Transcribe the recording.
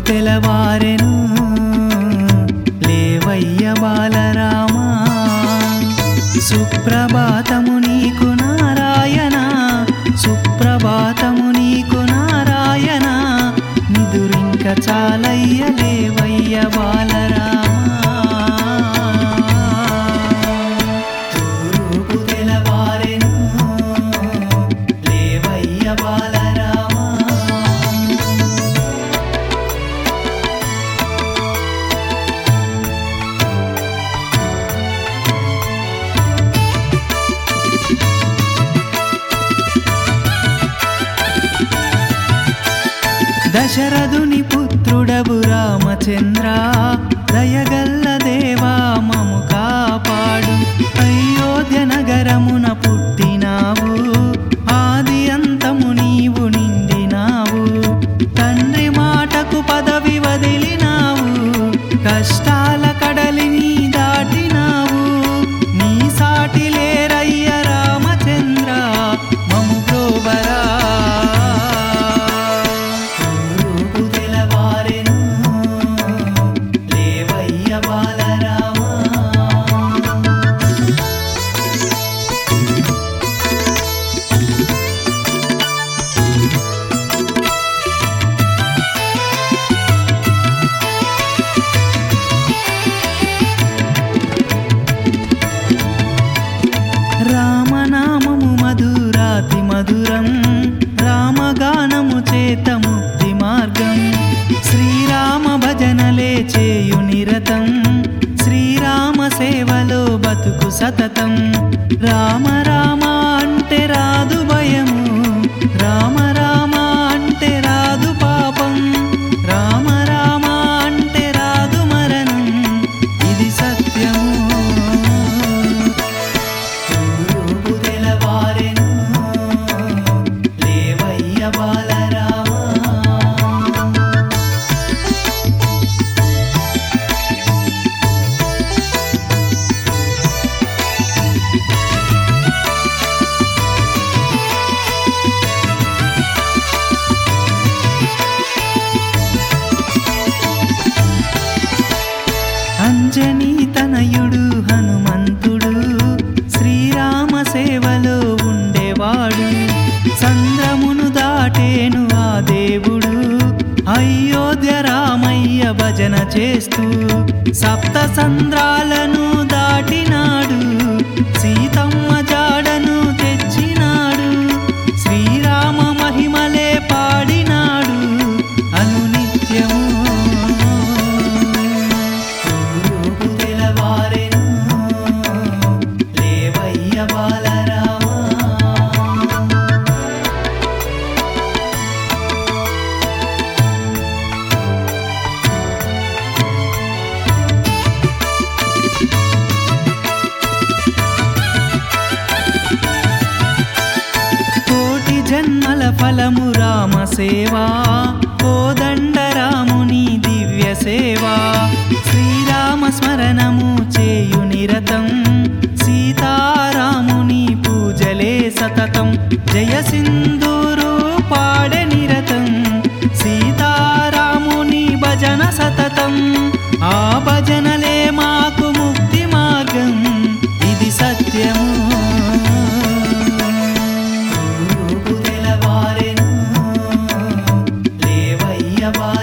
తెలవారెను లేవయ్య బాలరామా సుప్రభాతము నీకు నారాయణ సుప్రభాతము నీకు నారాయణ నిదురింక చాలయ్య లేవయ్య బాలరామా తూరుపు తెలవారెను లేవయ్య బాలరామా దశరథుని పుత్రుడవు రామచంద్ర దయగల్ల దేవా మము కాపాడు అయోధ్య నగరమున పుట్టినావు ఆది అంతము నీవు నిండినావు తండ్రి మాటకు పదవి వదిలినావు కష్టాల కడలిని దాటినావు నీ సాటి లేరయ్య రామచంద్ర మము బ్రోవరా తూర్పు తెలవారెను లేవయ్య బాలరామా రామనామము మధురాతి మధురం రామగానము చేత ముక్తి మార్గం శ్రీరామ భజనలే చేయు నిరతం శ్రీరామ సేవలో బతుకు సతతం రామ రామ అంటే రాదు భయము రామ రామ అంటే రాదు పాపం రామ రామ అంటే రాదు మరణం ఇది సత్యము తూర్పు తెలవారెను లేవయ్య బాలరామా అంజనీ తనయుడు హనుమంతుడు శ్రీరామ సేవలో ఉండేవాడు సంద్రమును దాటేను ఆ దేవుడు అయోధ్య రామయ్య భజన చేస్తూ సప్త సంద్రాలను దాటినాడు సీతమ్మ జాడను తెచ్చినాడు శ్రీరామ మహిమలే పాడినాడు అనునిత్యము తూర్పు తెలవారెను లేవయ్య బాలరామా కోటి జన్మల ఫలము రామ సేవా కోదండ రాముని దివ్య సేవా శ్రీరామ స్మరణము చేయు నిరతం సీతారాముని పూజలే సతతం జయ సింధూరు పాడే నిరతం సీతారాముని భజన సతతం ఆ భజనలే మాకు ముక్తి మార్గం ఇది సత్యము తూర్పు తెలవారెను లేవయ్య బాల